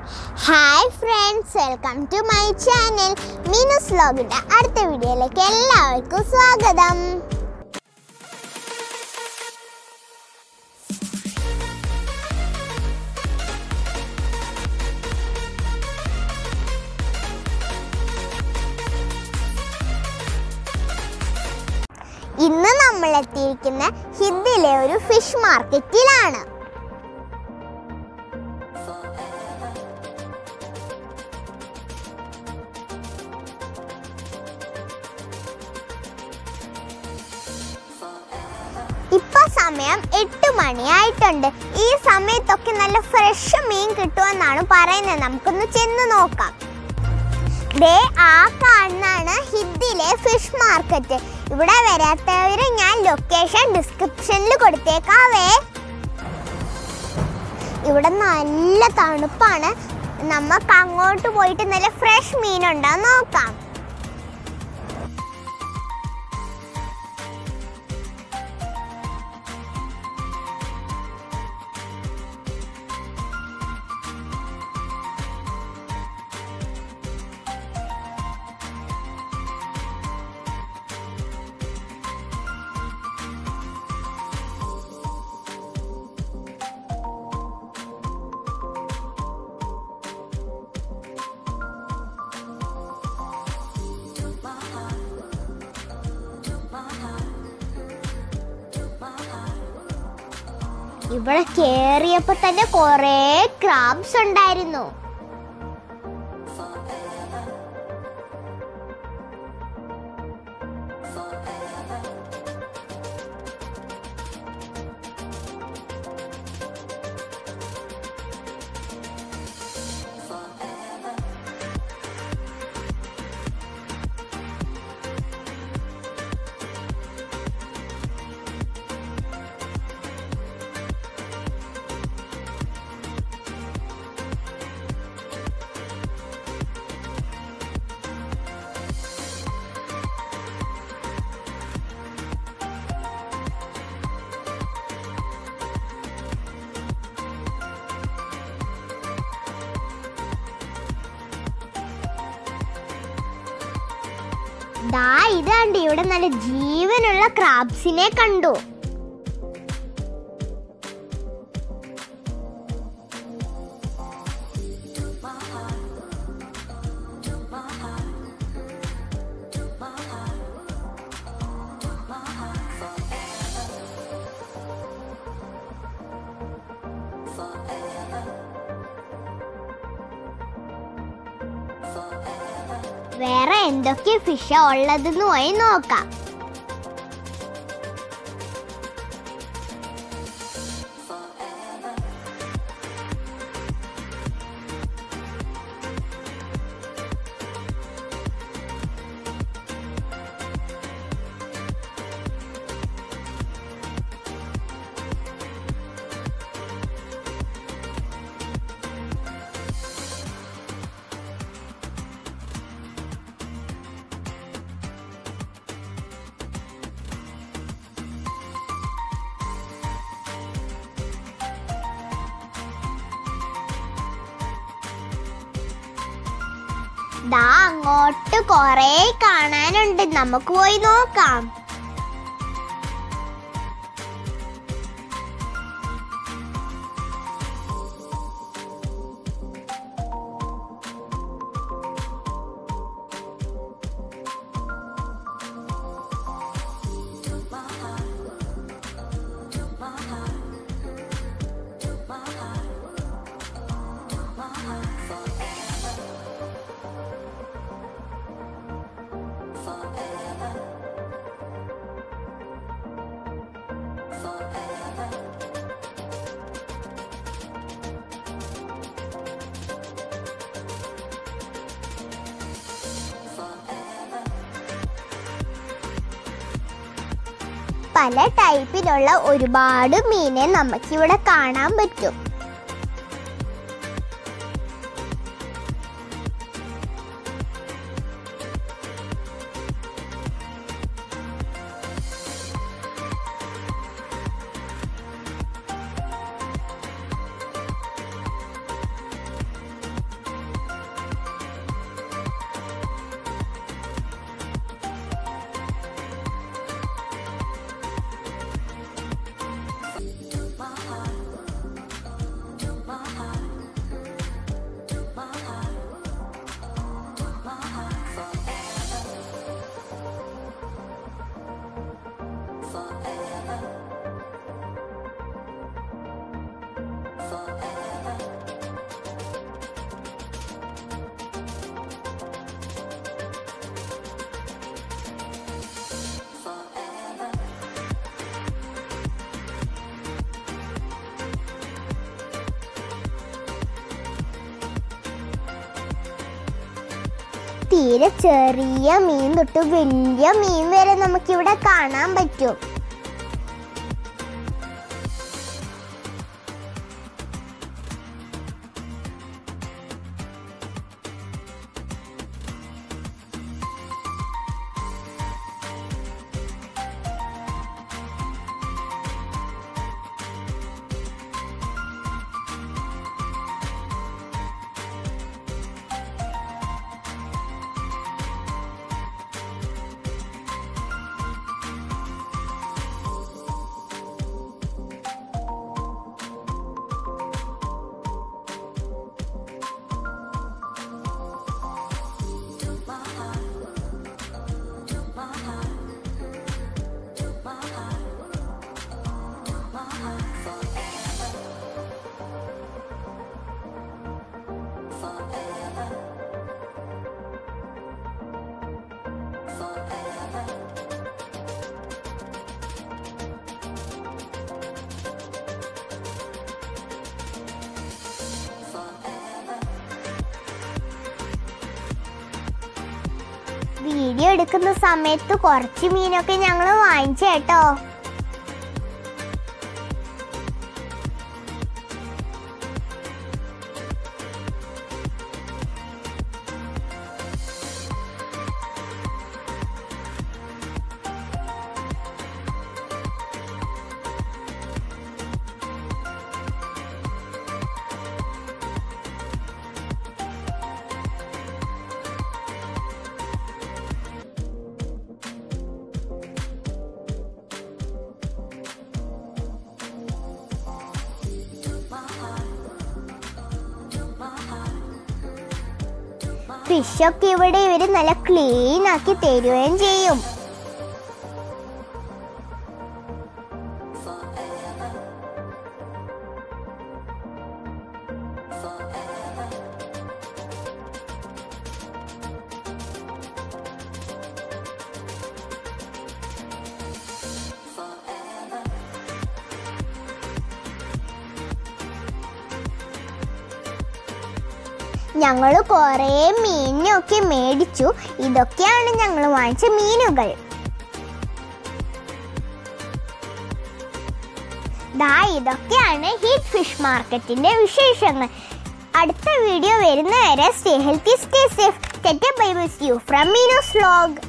hi friends welcome to my channel മീനസ് വ്ലോഗിൻ്റെ അടുത്ത വീഡിയോയിലേക്ക് എല്ലാവർക്കും സ്വാഗതം ഇന്ന് നമ്മൾ എത്തിയിരിക്കുന്ന ഹിന്ദിയിലെ ഒരു ഫിഷ് മാർക്കറ്റിലാണ് ഇപ്പൊ സമയം എട്ട് മണിയായിട്ടുണ്ട് ഈ സമയത്തൊക്കെ നല്ല ഫ്രഷ് മീൻ കിട്ടുമെന്നാണ് പറയുന്നത് നമുക്കൊന്ന് ചെന്ന് നോക്കാം ദേ ആ കാണുന്നതാണ് ഹിന്ദിയിലെ ഫിഷ് മാർക്കറ്റ് ഇവിടെ വരാത്തവര് ഞാൻ ലൊക്കേഷൻ ഡിസ്ക്രിപ്ഷനിൽ കൊടുത്തേക്കാവേ ഇവിടെ നല്ല തണുപ്പാണ് നമുക്ക് അങ്ങോട്ട് പോയിട്ട് നല്ല ഫ്രഷ് മീനുണ്ടോ നോക്കാം ഇവിടെ കേറിയപ്പോ തന്നെ കൊറേ ക്രാബ്സ് ഉണ്ടായിരുന്നു ദാ ഇതാണ്ട് ഇവിടെ നല്ല ജീവനുള്ള ക്രാബ്സിനെ കണ്ടു വേറെ എന്തൊക്കെ ഫിഷാ ഉള്ളതെന്ന് പോയി നോക്കാം ദാ അങ്ങോട്ട് കൊറേ കാണാനുണ്ട് നമുക്ക് പോയി നോക്കാം പല ടൈപ്പിലുള്ള ഒരുപാട് മീനെ നമുക്കിവിടെ കാണാൻ പറ്റും തീരെ ചെറിയ മീൻ തൊട്ട് വലിയ മീൻ വരെ നമുക്കിവിടെ കാണാൻ പറ്റും വീഡിയോ എടുക്കുന്ന സമയത്ത് കുറച്ച് മീനൊക്കെ ഞങ്ങൾ വാങ്ങിച്ചു കേട്ടോ ഫിഷൊക്കെ ഇവിടെ ഇവര് നല്ല ക്ലീൻ ആക്കി തരുകയും ചെയ്യും ഞങ്ങൾ കുറേ മീനിനൊക്കെ മേടിച്ചു ഇതൊക്കെയാണ് ഞങ്ങൾ വാങ്ങിച്ച മീനുകൾ ദാ ഇതൊക്കെയാണ് ഹിറ്റ് ഫിഷ് മാർക്കറ്റിന്റെ വിശേഷങ്ങൾ അടുത്ത വീഡിയോ വരുന്നവരെ stay healthy stay safe bye miss you from മീനോസ് വ്ലോഗ്